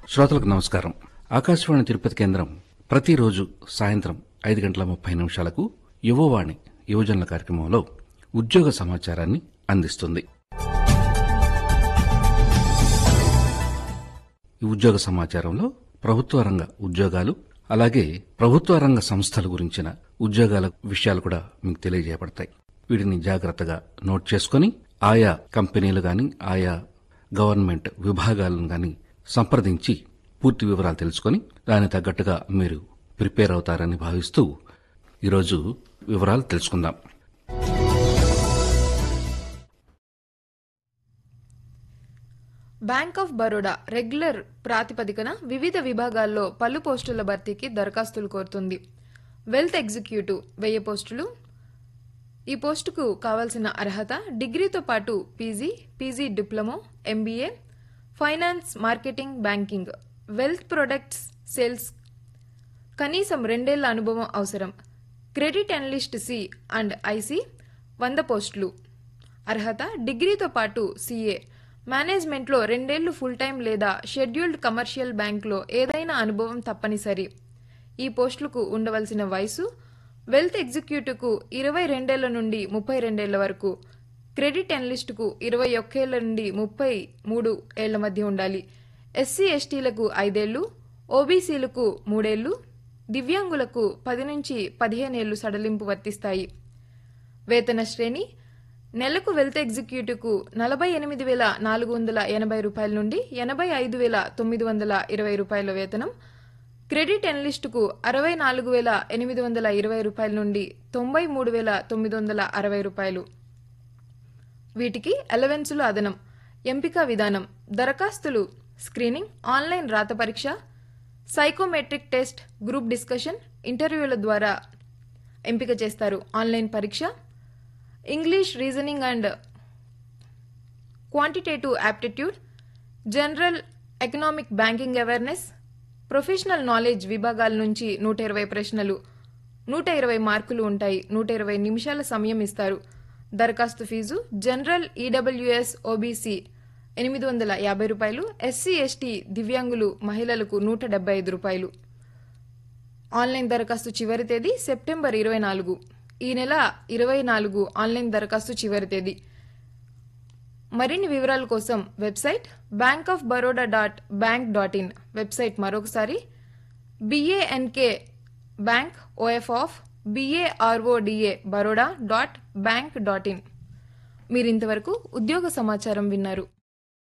శ్రోతలకు నమస్కారం ఆకాశవాణి తిరుపతి కేంద్రం ప్రతిరోజు సాయంత్రం ఐదు గంటల ముప్పై నిమిషాలకు యువవాణి యువజనుల కార్యక్రమంలో ఉద్యోగ సమాచారాన్ని అందిస్తుంది ఈ ఉద్యోగ సమాచారంలో ప్రభుత్వ రంగ ఉద్యోగాలు అలాగే ప్రభుత్వ రంగ సంస్థల గురించిన ఉద్యోగాల విషయాలు కూడా మీకు తెలియజేయబడతాయి వీటిని జాగ్రత్తగా నోట్ చేసుకుని ఆయా కంపెనీలు గాని ఆయా గవర్నమెంట్ విభాగాలను గాని సంప్రదించి పూర్తి వివరాలు తెలుసుకొని దానికి తగ్గట్టుగా మీరు ప్రిపేర్ అవుతారని భావిస్తూ ఈరోజు వివరాలు తెలుసుకుందాం బ్యాంక్ ఆఫ్ బరోడా రెగ్యులర్ ప్రాతిపదికన వివిధ విభాగాల్లో పలు పోస్టుల భర్తీకి దరఖాస్తులు కోరుతుంది వెల్త్ ఎగ్జిక్యూటివ్ వెయ్యి పోస్టులు ఈ పోస్టుకు కావాల్సిన అర్హత డిగ్రీతో పాటు PG PG diploma MBA finance marketing banking wealth products sales కనీసం రెండేళ్ల అనుభవం అవసరం credit analyst C and IC వంద పోస్టులు అర్హత డిగ్రీతో పాటు సిఏ మేనేజ్మెంట్లో రెండేళ్లు ఫుల్ టైం లేదా షెడ్యూల్డ్ కమర్షియల్ బ్యాంక్లో ఏదైనా అనుభవం తప్పనిసరి ఈ పోస్టులకు ఉండవలసిన వయసు వెల్త్ ఎగ్జిక్యూటివ్కు ఇరవై రెండేళ్ల నుండి ముప్పై రెండేళ్ల వరకు క్రెడిట్ అనలిస్టుకు ఇరవై ఒక్కేళ్ల నుండి ముప్పై మూడు ఏళ్ల మధ్య ఉండాలి ఎస్సీ ఎస్టీలకు ఐదేళ్లు ఓబీసీలకు మూడేళ్లు దివ్యాంగులకు పది నుంచి పదిహేనేళ్లు సడలింపు వర్తిస్తాయి వేతన శ్రేణి నెలకు వెల్త్ ఎగ్జిక్యూటివ్కు నలభై ఎనిమిది వేల నాలుగు వందల ఎనభై రూపాయల నుండి ఎనభై ఐదు వేల తొమ్మిది వందల ఇరవై రూపాయల వేతనం క్రెడిట్ అనలిస్టుకు అరవై నాలుగు వేల ఎనిమిది వందల ఇరవై రూపాయల నుండి తొంభై మూడు వేల తొమ్మిది వందల అరవై రూపాయలు వీటికి అలవెన్సులు అదనం ఎంపిక విధానం దరఖాస్తులు స్క్రీనింగ్ ఆన్లైన్ రాత పరీక్ష సైకోమెట్రిక్ టెస్ట్ గ్రూప్ డిస్కషన్ ఇంటర్వ్యూల ద్వారా ఎంపిక చేస్తారు ఆన్లైన్ పరీక్ష English reasoning and quantitative aptitude general economic banking awareness professional knowledge విభాగాల నుంచి నూట ఇరవై ప్రశ్నలు నూట ఇరవై మార్కులు ఉంటాయి నూట ఇరవై నిమిషాల సమయం ఇస్తారు దరఖాస్తు ఫీజు జనరల్ ఈడబ్ల్యూఎస్ ఓబీసీ ఎనిమిది వందల యాభై రూపాయలు ఎస్సీ ఎస్టీ దివ్యాంగులు మహిళలకు నూట డెబ్బై ఐదు రూపాయలు ఆన్లైన్ దరఖాస్తు చివరి తేదీ సెప్టెంబర్ ఇరవై నాలుగు ఈ నెల ఇరవై నాలుగు ఆన్లైన్ దరఖాస్తు చివరి తేదీ మరిన్ని వివరాల కోసం website bank of Baroda dot bank dot in website మరొకసారి B A N K bank O F of B A R O D A Baroda dot bank dot in మీరింతవరకు ఉద్యోగ సమాచారం విన్నారు